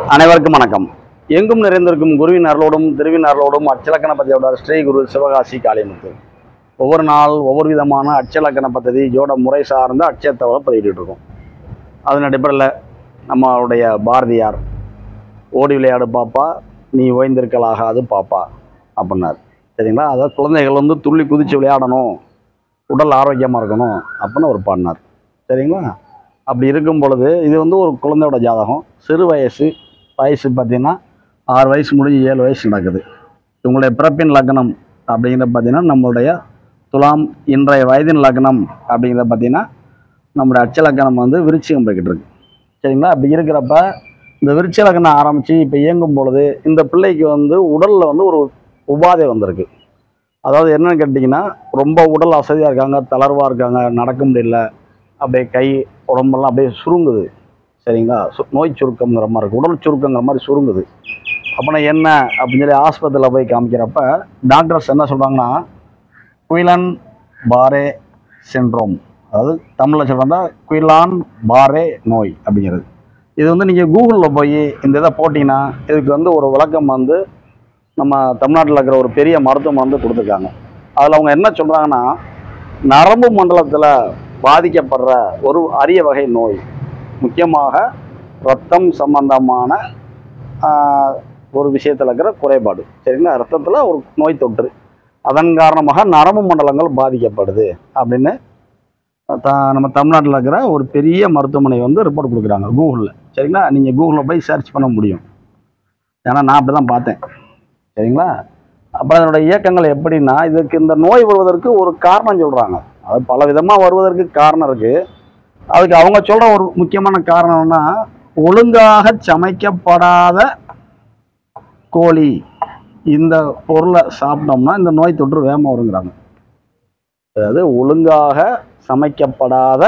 அனைவருக்கும் வணக்கம் எங்கும் நிறைந்திருக்கும் குருவின் அருளோடும் திருவின் அருளோடும் அச்சலக்கண பத்தியோட ஸ்ரீ குரு சிவகாசி காளிமுத்து ஒவ்வொரு நாள் ஒவ்வொரு விதமான அச்சலக்கண பദ്ധதி ஜோட முறை சார்ந்த அச்சத்தவரை பதிவிட்டு இருக்கோம் அதன் அடிப்படையில் நம்மளுடைய பாரதியார் ஓடி விளையாடு பாப்பா நீ ஓய்ந்திருக்கலாகாது பாப்பா அப்படின்னார் சரிங்களா அதாவது குழந்தைகள் வந்து துள்ளி குதித்து விளையாடணும் உடல் ஆரோக்கியமாக இருக்கணும் அப்படின்னு ஒரு பாடினார் சரிங்களா அப்படி இருக்கும் பொழுது இது வந்து ஒரு குழந்தையோட ஜாதகம் சிறு வயசு வயசு பார்த்தீங்கன்னா ஆறு வயசு முடிஞ்சு ஏழு வயசு நடக்குது இவங்களுடைய பிறப்பின் லக்னம் அப்படிங்கிறத பார்த்தீங்கன்னா நம்மளுடைய துலாம் இன்றைய வயதின் லக்னம் அப்படிங்கிறத பார்த்தீங்கன்னா நம்மளுடைய அச்ச லக்னம் வந்து விருச்சிகம் போய்கிட்டு இருக்கு சரிங்களா அப்படி இருக்கிறப்ப இந்த விருட்ச லக்னம் ஆரம்பித்து இப்போ இயங்கும் பொழுது இந்த பிள்ளைக்கு வந்து உடலில் வந்து ஒரு உபாதை வந்திருக்கு அதாவது என்னன்னு கேட்டிங்கன்னா ரொம்ப உடல் அசதியாக இருக்காங்க தளர்வாக இருக்காங்க நடக்க முடியல அப்படியே கை உடம்பெல்லாம் அப்படியே சுருங்குது சரிங்களா சு நோய் சுருக்கம்ங்கிற மாதிரி இருக்குது உடல் சுருக்கங்கிற மாதிரி சுருங்குது அப்போனா என்ன அப்படின்னு சொல்லி ஆஸ்பத்திரியில் போய் காமிக்கிறப்ப டாக்டர்ஸ் என்ன சொல்கிறாங்கன்னா குயிலன் பாரே சின்ட்ரோம் அதாவது தமிழில் சொல்கிறதா குயிலான் பாரே நோய் அப்படிங்கிறது இது வந்து நீங்கள் கூகுளில் போய் இந்த இதை போட்டிங்கன்னா இதுக்கு வந்து ஒரு விளக்கம் வந்து நம்ம தமிழ்நாட்டில் இருக்கிற ஒரு பெரிய மருத்துவம் வந்து கொடுத்துருக்காங்க அதில் அவங்க என்ன சொல்கிறாங்கன்னா நரம்பு மண்டலத்தில் பாதிக்கப்படுற ஒரு அரிய வகை நோய் முக்கியமாக ரத்தம் சம்பந்தமான ஆஹ், ஒரு விஷயத்தில் இருக்கிற குறைபாடு சரிங்களா ரத்தத்தில் ஒரு நோய் தொற்று அதன் காரணமாக நரம்பு மண்டலங்கள் பாதிக்கப்படுது அப்படின்னு த நம்ம தமிழ்நாட்டில் இருக்கிற ஒரு பெரிய மருத்துவமனை வந்து ரிப்போர்ட் கொடுக்குறாங்க கூகுளில் சரிங்களா நீங்கள் கூகுளில் போய் சர்ச் பண்ண முடியும் ஏன்னா நான் அப்படி தான் பார்த்தேன் சரிங்களா அப்புறம் அதனுடைய இயக்கங்கள் எப்படின்னா இதுக்கு இந்த நோய் வருவதற்கு ஒரு காரணம் சொல்கிறாங்க அது பல விதமாக வருவதற்கு காரணம் இருக்குது அதுக்கு அவங்க சொல்கிற ஒரு முக்கியமான காரணம்னா ஒழுங்காக சமைக்கப்படாத கோழி இந்த பொருளை சாப்பிட்டோம்னா இந்த நோய் தொற்று வேகமாக வருங்கிறாங்க அதாவது ஒழுங்காக சமைக்கப்படாத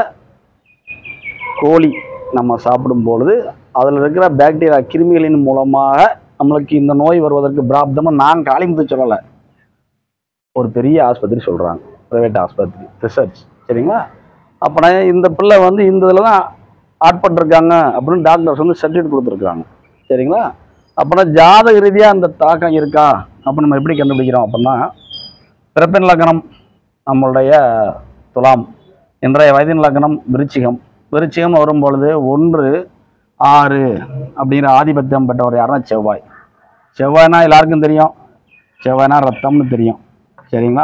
கோழி நம்ம சாப்பிடும் பொழுது அதில் இருக்கிற பாக்டீரியா கிருமிகளின் மூலமாக நம்மளுக்கு இந்த நோய் வருவதற்கு பிராப்தமாக நான் காளிமுத்து சொல்லலை ஒரு பெரிய ஆஸ்பத்திரி சொல்கிறாங்க ப்ரைவேட் ஆஸ்பத்திரி ரிசர்ச் சரிங்களா அப்போனா இந்த பிள்ளை வந்து இந்த இதில் தான் ஆட்பட்டிருக்காங்க அப்படின்னு டாக்டர்ஸ் வந்து சர்டிஃபிகேட் கொடுத்துருக்குறாங்க சரிங்களா அப்போனா ஜாதக ரீதியாக அந்த தாக்கம் இருக்கா அப்போ நம்ம எப்படி கண்டுபிடிக்கிறோம் அப்படின்னா பிறப்பின் லக்னம் நம்மளுடைய துலாம் இன்றைய வயதின் லக்னம் விருச்சிகம் விருச்சிகம் வரும் பொழுது ஒன்று ஆறு அப்படிங்கிற ஆதிபத்தியம் பெற்றவர் யாருன்னா செவ்வாய் செவ்வாய்னா எல்லாருக்கும் தெரியும் செவ்வாய்னா ரத்தம்னு தெரியும் சரிங்களா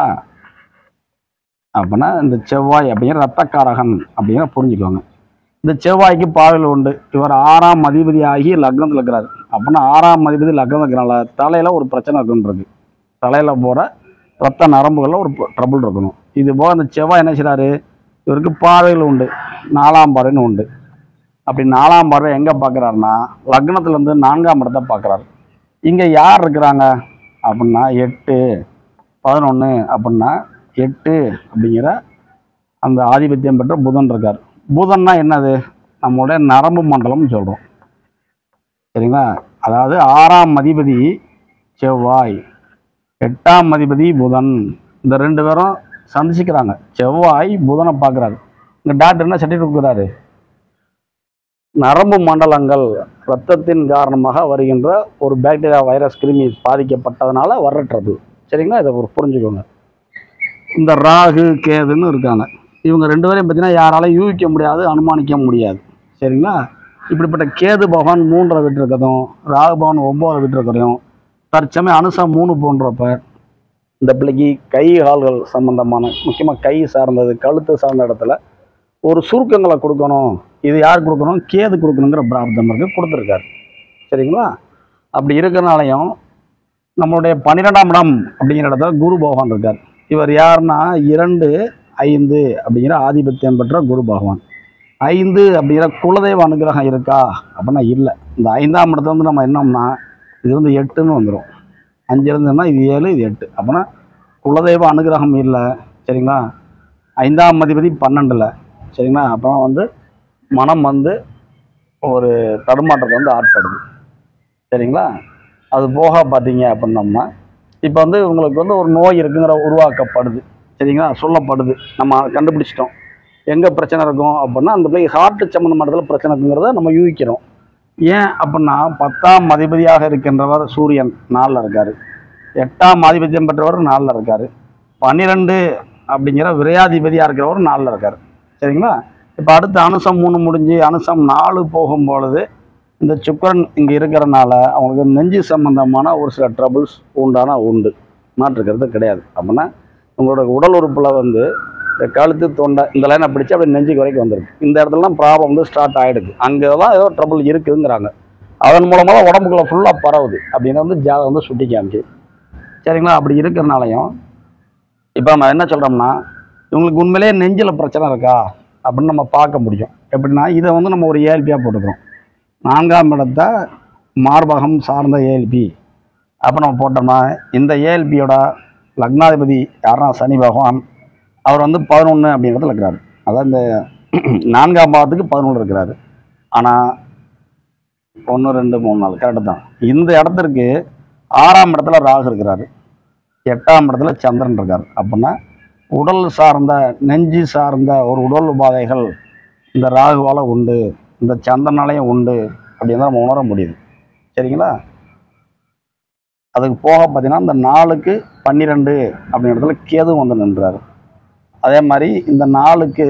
அப்படின்னா இந்த செவ்வாய் அப்படிங்கிற ரத்தக்காரகன் அப்படிங்கிற புரிஞ்சுக்கோங்க இந்த செவ்வாய்க்கு பாடல் உண்டு இவர் ஆறாம் அதிபதி ஆகி லக்னத்தில் இருக்கிறார் அப்படின்னா ஆறாம் அதிபதி லக்னம் இருக்கிறனால தலையில் ஒரு பிரச்சனை இருக்குன்றது தலையில் போகிற ரத்த நரம்புகளில் ஒரு ட்ரபுள் இருக்கணும் இது போக அந்த செவ்வாய் என்ன செய்றாரு இவருக்கு பார்வைகள் உண்டு நாலாம் பார்வைன்னு உண்டு அப்படி நாலாம் பார்வை எங்கே பார்க்குறாருன்னா லக்னத்துலேருந்து நான்காம் இடத்தை பார்க்குறாரு இங்கே யார் இருக்கிறாங்க அப்படின்னா எட்டு பதினொன்று அப்படின்னா எட்டு அப்படிங்கிற அந்த ஆதிபத்தியம் பெற்ற புதன் இருக்கார் புதன்னா என்னது நம்மளுடைய நரம்பு மண்டலம்னு சொல்கிறோம் சரிங்களா அதாவது ஆறாம் அதிபதி செவ்வாய் எட்டாம் அதிபதி புதன் இந்த ரெண்டு பேரும் சந்திச்சுக்கிறாங்க செவ்வாய் புதனை பார்க்குறாரு இந்த டாக்டர் என்ன சர்டிஃபிகேட் கொடுக்குறாரு நரம்பு மண்டலங்கள் இரத்தத்தின் காரணமாக வருகின்ற ஒரு பாக்டீரியா வைரஸ் கிருமி பாதிக்கப்பட்டதுனால வர்ற ட்ரபிள் சரிங்களா இதை ஒரு புரிஞ்சுக்கோங்க இந்த ராகு கேதுன்னு இருக்காங்க இவங்க ரெண்டு பேரையும் பார்த்தீங்கன்னா யாராலையும் யூகிக்க முடியாது அனுமானிக்க முடியாது சரிங்களா இப்படிப்பட்ட கேது பகவான் மூன்றை விட்டு இருக்கதும் ராகு பகவான் ஒம்போதை விட்டு இருக்கிறதையும் தற்சமயம் அனுசம் மூணு போன்றப்ப இந்த பிள்ளைக்கு கை கால்கள் சம்பந்தமான முக்கியமாக கை சார்ந்தது கழுத்து சார்ந்த இடத்துல ஒரு சுருக்கங்களை கொடுக்கணும் இது யார் கொடுக்கணும் கேது கொடுக்கணுங்கிற பிராப்தம் இருக்கு கொடுத்துருக்காரு சரிங்களா அப்படி இருக்கிறனாலையும் நம்மளுடைய பன்னிரெண்டாம் இடம் அப்படிங்கிற இடத்துல குரு பகவான் இருக்கார் இவர் யாருன்னா இரண்டு ஐந்து அப்படிங்கிற ஆதிபத்தியம் பெற்ற குரு பகவான் ஐந்து அப்படிங்கிற குலதெய்வ அனுகிரகம் இருக்கா அப்படின்னா இல்லை இந்த ஐந்தாம் இடத்துல வந்து நம்ம என்னம்னா இது வந்து எட்டுன்னு வந்துடும் அஞ்சு இருந்ததுன்னா இது ஏழு இது எட்டு அப்படின்னா குலதெய்வ அனுகிரகம் இல்லை சரிங்களா ஐந்தாம் அதிபதி பன்னெண்டில் சரிங்களா அப்புறம் வந்து மனம் வந்து ஒரு தடுமாற்றத்தை வந்து ஆட்படுது சரிங்களா அது போக பார்த்தீங்க அப்படின்னோம்னா இப்போ வந்து உங்களுக்கு வந்து ஒரு நோய் இருக்குங்கிற உருவாக்கப்படுது சரிங்களா சொல்லப்படுது நம்ம கண்டுபிடிச்சிட்டோம் எங்கே பிரச்சனை இருக்கும் அப்படின்னா அந்த பிள்ளைக்கு ஹார்ட் சம்மந்தமான இடத்துல பிரச்சனை இருக்குங்கிறத நம்ம யூகிக்கிறோம் ஏன் அப்படின்னா பத்தாம் அதிபதியாக இருக்கின்றவர் சூரியன் நாளில் இருக்கார் எட்டாம் ஆதிபத்தியம் பெற்றவர் நாளில் இருக்கார் பன்னிரெண்டு அப்படிங்கிற விரையாதிபதியாக இருக்கிறவர் நாளில் இருக்கார் சரிங்களா இப்போ அடுத்து அனுசம் மூணு முடிஞ்சு அனுசம் நாலு போகும் பொழுது இந்த சுக்கரன் இங்கே இருக்கிறனால அவங்களுக்கு நெஞ்சு சம்பந்தமான ஒரு சில ட்ரபிள்ஸ் உண்டான உண்டு மாற்றுக்கிறது கிடையாது அப்படின்னா உங்களோட உடல் உறுப்பில் வந்து இந்த கழுத்து தொண்டை இந்த லைனை பிடிச்சி அப்படியே நெஞ்சுக்கு வரைக்கும் வந்துருக்கு இந்த இடத்துலலாம் ப்ராப்ளம் வந்து ஸ்டார்ட் ஆகிடுது அங்கே தான் ஏதோ ட்ரபிள் இருக்குதுங்கிறாங்க அதன் மூலமாக தான் உடம்புக்குள்ள ஃபுல்லாக பரவுது அப்படின்னு வந்து ஜாதகம் வந்து சுட்டி காமிச்சு சரிங்களா அப்படி இருக்கிறனாலையும் இப்போ நம்ம என்ன சொல்கிறோம்னா இவங்களுக்கு உண்மையிலேயே நெஞ்சில் பிரச்சனை இருக்கா அப்படின்னு நம்ம பார்க்க முடியும் எப்படின்னா இதை வந்து நம்ம ஒரு ஏஎல்பியாக போட்டுக்கிறோம் நான்காம் இடத்த மார்பகம் சார்ந்த ஏஎல்பி அப்போ நம்ம போட்டோம்னா இந்த ஏஎல்பியோட லக்னாதிபதி யாருன்னா சனி பகவான் அவர் வந்து பதினொன்று அப்படிங்கிறதுல இருக்கிறாரு அதான் இந்த நான்காம் பாவத்துக்கு பதினொன்று இருக்கிறாரு ஆனால் ஒன்று ரெண்டு மூணு நாலு கரெக்டு தான் இந்த இடத்திற்கு ஆறாம் இடத்துல ராகு இருக்கிறாரு எட்டாம் இடத்துல சந்திரன் இருக்கார் அப்படின்னா உடல் சார்ந்த நெஞ்சு சார்ந்த ஒரு உடல் உபாதைகள் இந்த ராகுவால் உண்டு இந்த சந்திரனாலையும் உண்டு அப்படின்னு தான் நம்ம உணர முடியுது சரிங்களா அதுக்கு போக பார்த்தீங்கன்னா இந்த நாலுக்கு பன்னிரெண்டு அப்படிங்கிறதுல கேது வந்து நின்றாரு அதே மாதிரி இந்த நாளுக்கு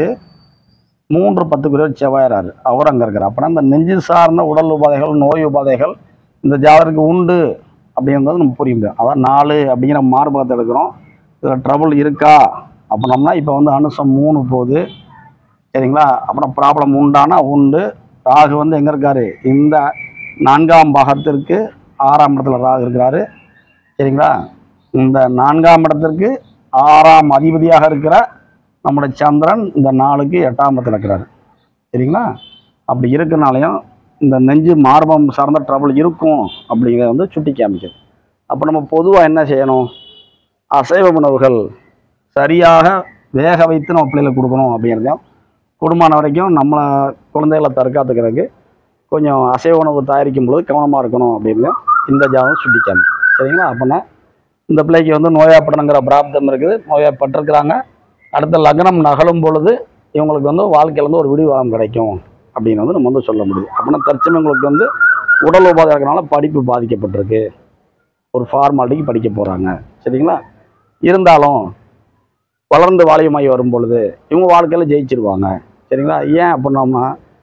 மூன்று பத்துக்குரியவர் செவ்வாயிறாரு அவர் அங்கே இருக்கார் அப்படின்னா இந்த நெஞ்சு சார்ந்த உடல் உபாதைகள் நோய் உபாதைகள் இந்த ஜாதகருக்கு உண்டு அப்படிங்கிறது நம்ம புரிய முடியும் அதான் நாலு அப்படிங்கிற மார்பகத்தை எடுக்கிறோம் இதில் ட்ரபுள் இருக்கா அப்படின்னோம்னா இப்போ வந்து அனுசம் மூணு போகுது சரிங்களா அப்புறம் ப்ராப்ளம் உண்டானா உண்டு ராகு வந்து எங்கே இருக்காரு இந்த நான்காம் பாகத்திற்கு ஆறாம் இடத்துல ராகு இருக்கிறாரு சரிங்களா இந்த நான்காம் இடத்திற்கு ஆறாம் அதிபதியாக இருக்கிற நம்முடைய சந்திரன் இந்த நாளுக்கு எட்டாம் இடத்துல இருக்கிறாரு சரிங்களா அப்படி இருக்கனாலையும் இந்த நெஞ்சு மார்பம் சார்ந்த ட்ரபிள் இருக்கும் அப்படிங்கிறத வந்து சுட்டி காமிக்குது அப்போ நம்ம பொதுவாக என்ன செய்யணும் அசைவ உணவுகள் சரியாக வேக வைத்து நம்ம பிள்ளைகளுக்கு கொடுக்கணும் அப்படிங்கிறதையும் குடும்பமான வரைக்கும் நம்மளை குழந்தைகளை தற்காத்துக்கிறதுக்கு கொஞ்சம் அசைவ உணவு தயாரிக்கும் பொழுது கவனமாக இருக்கணும் அப்படிங்கிறதையும் இந்த ஜாதகம் சுட்டி காமிக்கும் சரிங்களா அப்படின்னா இந்த பிள்ளைக்கு வந்து நோயாப்படணுங்கிற பிராப்தம் இருக்குது நோயாப்பட்டிருக்கிறாங்க அடுத்த லக்னம் நகலும் பொழுது இவங்களுக்கு வந்து வாழ்க்கையில வந்து ஒரு விடிவாகம் கிடைக்கும் அப்படின்னு வந்து நம்ம வந்து சொல்ல முடியும் அப்படின்னா தற்சமயம் உங்களுக்கு வந்து உடல் உபாதை இருக்கனால படிப்பு பாதிக்கப்பட்டிருக்கு ஒரு ஃபார்மாலிட்டிக்கு படிக்க போகிறாங்க சரிங்களா இருந்தாலும் வளர்ந்து வாலியமாகி வரும் பொழுது இவங்க வாழ்க்கையில் ஜெயிச்சிருவாங்க சரிங்களா ஏன் அப்படின்னோம்னா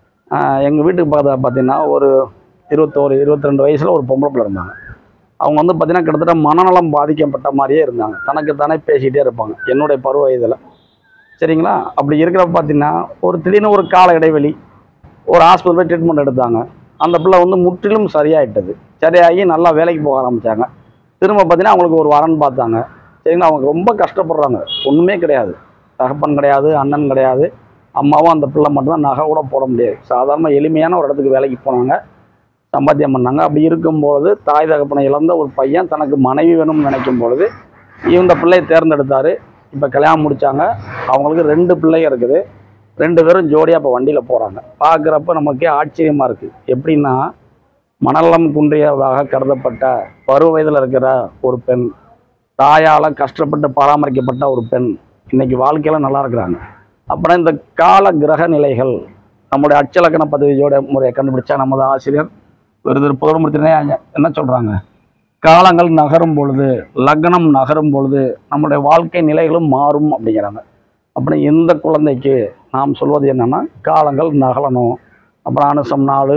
எங்கள் வீட்டுக்கு பக்கத்தில் பார்த்தீங்கன்னா ஒரு இருபத்தோரு இருபத்தி ரெண்டு வயசில் ஒரு பொம்பளை பிள்ளை இருந்தாங்க அவங்க வந்து பார்த்தீங்கன்னா கிட்டத்தட்ட மனநலம் பாதிக்கப்பட்ட மாதிரியே இருந்தாங்க தனக்கு தானே பேசிகிட்டே இருப்பாங்க என்னுடைய பருவ வயதில் சரிங்களா அப்படி இருக்கிறப்ப பார்த்தீங்கன்னா ஒரு திடீர்னு ஒரு கால இடைவெளி ஒரு ஹாஸ்பிட்டல் போய் ட்ரீட்மெண்ட் எடுத்தாங்க அந்த பிள்ளை வந்து முற்றிலும் சரியாயிட்டது சரியாகி நல்லா வேலைக்கு போக ஆரம்பித்தாங்க திரும்ப பார்த்தீங்கன்னா அவங்களுக்கு ஒரு வரன் பார்த்தாங்க சரிங்களா அவங்க ரொம்ப கஷ்டப்படுறாங்க ஒன்றுமே கிடையாது தகப்பன் கிடையாது அண்ணன் கிடையாது அம்மாவும் அந்த பிள்ளை மட்டும்தான் நகை கூட போட முடியாது சாதாரண எளிமையான ஒரு இடத்துக்கு வேலைக்கு போனாங்க சம்பாத்தியம் பண்ணாங்க அப்படி இருக்கும்பொழுது தாய் தகப்பனை இழந்த ஒரு பையன் தனக்கு மனைவி வேணும்னு நினைக்கும் பொழுது இந்த பிள்ளையை தேர்ந்தெடுத்தார் இப்போ கல்யாணம் முடித்தாங்க அவங்களுக்கு ரெண்டு பிள்ளைங்க இருக்குது ரெண்டு பேரும் ஜோடியாக இப்போ வண்டியில் போகிறாங்க பார்க்குறப்ப நமக்கே ஆச்சரியமாக இருக்குது எப்படின்னா மனநலம் குன்றியதாக கருதப்பட்ட பருவ வயதில் இருக்கிற ஒரு பெண் தாயால் கஷ்டப்பட்டு பராமரிக்கப்பட்ட ஒரு பெண் இன்னைக்கு வாழ்க்கையில் நல்லா இருக்கிறாங்க அப்புறம் இந்த கால கிரக நிலைகள் நம்முடைய அச்சலக்கண பதவியோட முறையை கண்டுபிடிச்சா நமது ஆசிரியர் விருது புதர்மூர்த்தினே என்ன சொல்கிறாங்க காலங்கள் நகரும் பொழுது லக்னம் நகரும் பொழுது நம்முடைய வாழ்க்கை நிலைகளும் மாறும் அப்படிங்கிறாங்க அப்படி இந்த குழந்தைக்கு நாம் சொல்வது என்னன்னா காலங்கள் நகலணும் அப்புறம் அனுசம் நாலு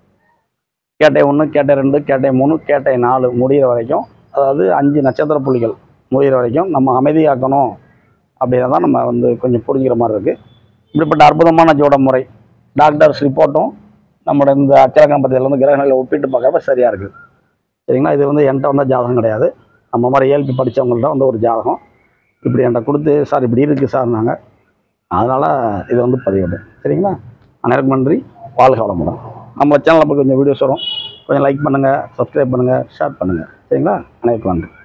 கேட்டை ஒன்று கேட்டை ரெண்டு கேட்டை மூணு கேட்டை நாலு முடிகிற வரைக்கும் அதாவது அஞ்சு நட்சத்திர புள்ளிகள் முடிகிற வரைக்கும் நம்ம அமைதியாக்கணும் அப்படின்னா தான் நம்ம வந்து கொஞ்சம் புரிஞ்சுக்கிற மாதிரி இருக்குது இப்படிப்பட்ட அற்புதமான ஜோட முறை டாக்டர்ஸ் ரிப்போர்ட்டும் நம்மளோட இந்த அச்சலக்கணபத்தியில் வந்து கிரகங்களை ஒப்பிட்டு பார்க்குறப்ப சரியாக இருக்குது சரிங்களா இது வந்து என்கிட்ட வந்த ஜாதகம் கிடையாது நம்ம மாதிரி ஏழ்பி படித்தவங்கள்ட்ட வந்து ஒரு ஜாதகம் இப்படி என்கிட்ட கொடுத்து சார் இப்படி இருக்குது சார் நாங்கள் அதனால் இதை வந்து பதிவிடுறேன் சரிங்களா அனைவருக்கும் நன்றி வாழ்க வளமுடன் நம்ம சேனலில் கொஞ்சம் வீடியோஸ் வரும் கொஞ்சம் லைக் பண்ணுங்கள் சப்ஸ்கிரைப் பண்ணுங்கள் ஷேர் பண்ணுங்கள் சரிங்களா அனைவருக்கும் நன்றி